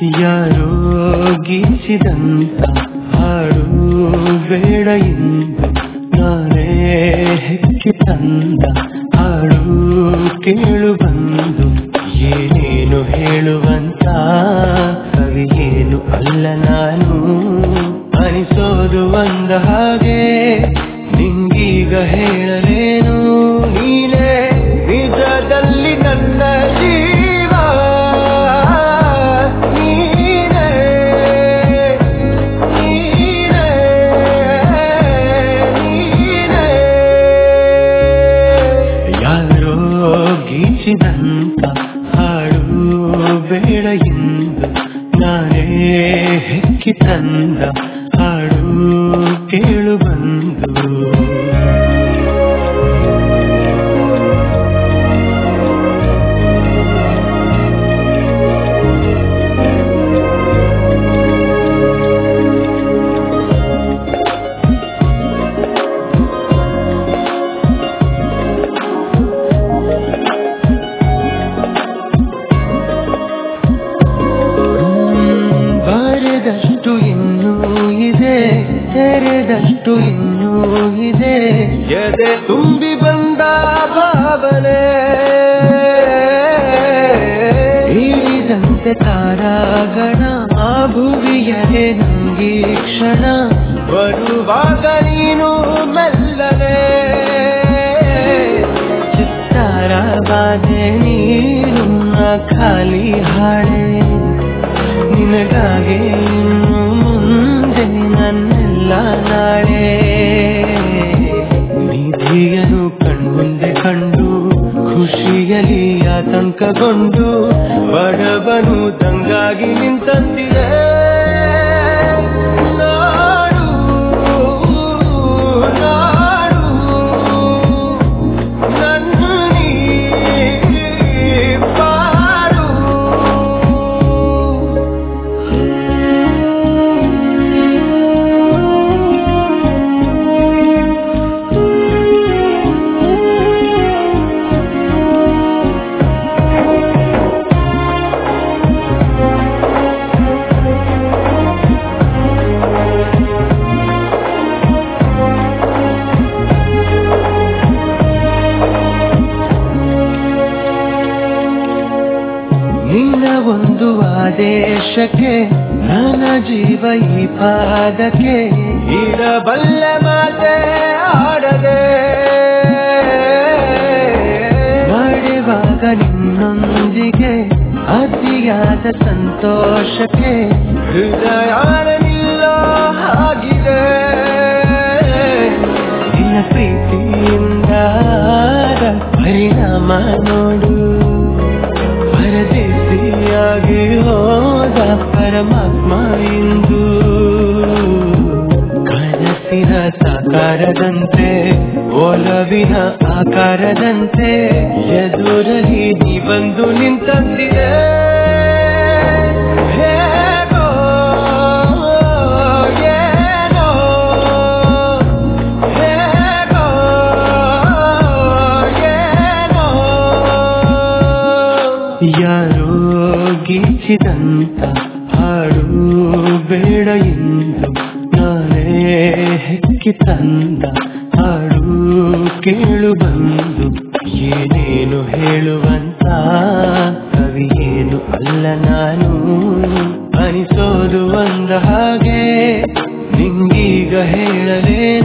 ಯಾರೋ ಗೀಚಿದಂತ ಹಾಡು ಬೇಡ ಎಂದು ನಾನೇ ಹೆಕ್ಕಿ ತಂದ ಹಾಡು ಕೇಳು ಬಂದು ಏನೇನು ಹೇಳುವಂತ ಕವಿಯೇನು ಅಲ್ಲ ನಾನು ಅನಿಸೋದು ಒಂದ ಹಾಗೆ ನಿಂಗೀಗ ಹೇಳಲೇನು ನೀನೇ ನಿಜದಲ್ಲಿ ನನ್ನ ಜೀವ ನೀನೇ ನೀನೇ ನೀನೇ ಯಾರೋ ಗೀಚಿದಂತ ಹಾಡು ಬೇಡ ಎಂದು ನಾನೇ ಹೆಕ್ಕಿ ತಂದ ಹಾಡು ಕೇಳು ಬಂದು ಬರೆದಷ್ಟು ಇನ್ನೂ ಇದೆ ತೆರೆದಷ್ಟು ಇನ್ನೂ ಇದೆ ಎದೆ ತುಂಬಿ ಬಂದ ಭಾವನೆ ಇಳಿದಂತೆ ತಾರಾಗಣ ಆ ಭುವಿಯರೆ ನಂಗಿ ಕ್ಷಣ ಬರುವಾಗ ನೀನು ಮೆಲ್ಲನೆ ಚಿತ್ತಾರವಾದೆ ನೀನು ಆ ಖಾಲಿ ಹಾಳೆ ನಿನಗಾಗಿ ಇನ್ನು ಮುಂದೆ ನನ್ನೆಲ್ಲ ನಾಳೆ ನಿಧಿಯನು ಕಣ್ಮುಂದೆ ಕಂಡು ಖುಷಿಯಲ್ಲಿ ಆತಂಕಗೊಂಡು ಬಡವನು ತಂಗಾಗಿ ನಿಂತಂತಿದೆ ನಾಡು ನಾಡು ನನ್ನ ನೀ ಪಾಡು ನಿನ್ನ ಒಂದು ಆದೇಶಕ್ಕೆ ನನ್ನ ಜೀವ ಈ ಪಾದಕ್ಕೆ ಇರಬಲ್ಲೆ ಮಾತೆ ಆಡದೆ ನಡೆವಾಗ ನಿನ್ನೊಂದಿಗೆ ಅತಿಯಾದ ಸಂತೋಷಕ್ಕೆ ಹೃದಯ ನಿಲ್ಲೋ ಆಗಿದೆ ನಿನ್ನ ಪ್ರೀತಿಯಿಂದ ಪರಿಣಾಮ ನೋಡು ಪರದೇಸಿಯಾಗಿ ಹೋದ ಪರಮಾತ್ಮ ಇಂದು ಕನಸಿನ ಸಾಕಾರದಂತೆ ಒಲವಿನ ಆಕಾರದಂತೆ ಎದುರಲ್ಲಿ ನೀ ಬಂದು ನಿಂತಂತಿದೆ ಹೇಗೋ ಏನೋ ಹೇಗೋ ಏನೋ ಯಾರೋ ಗೀಚಿದಂತ ಹಾಡು ಬೇಡ ಎಂದು ನಾನೇ ಹೆಕ್ಕಿ ತಂದ ಹಾಡು ಕೇಳು ಬಂದು ಏನೇನು ಹೇಳುವಂತ ಕವಿಯೇನು ಅಲ್ಲ ನಾನು ಅನಿಸೋದು ಒಂದ ಹಾಗೆ ನಿಂಗೀಗ ಹೇಳಲೇನು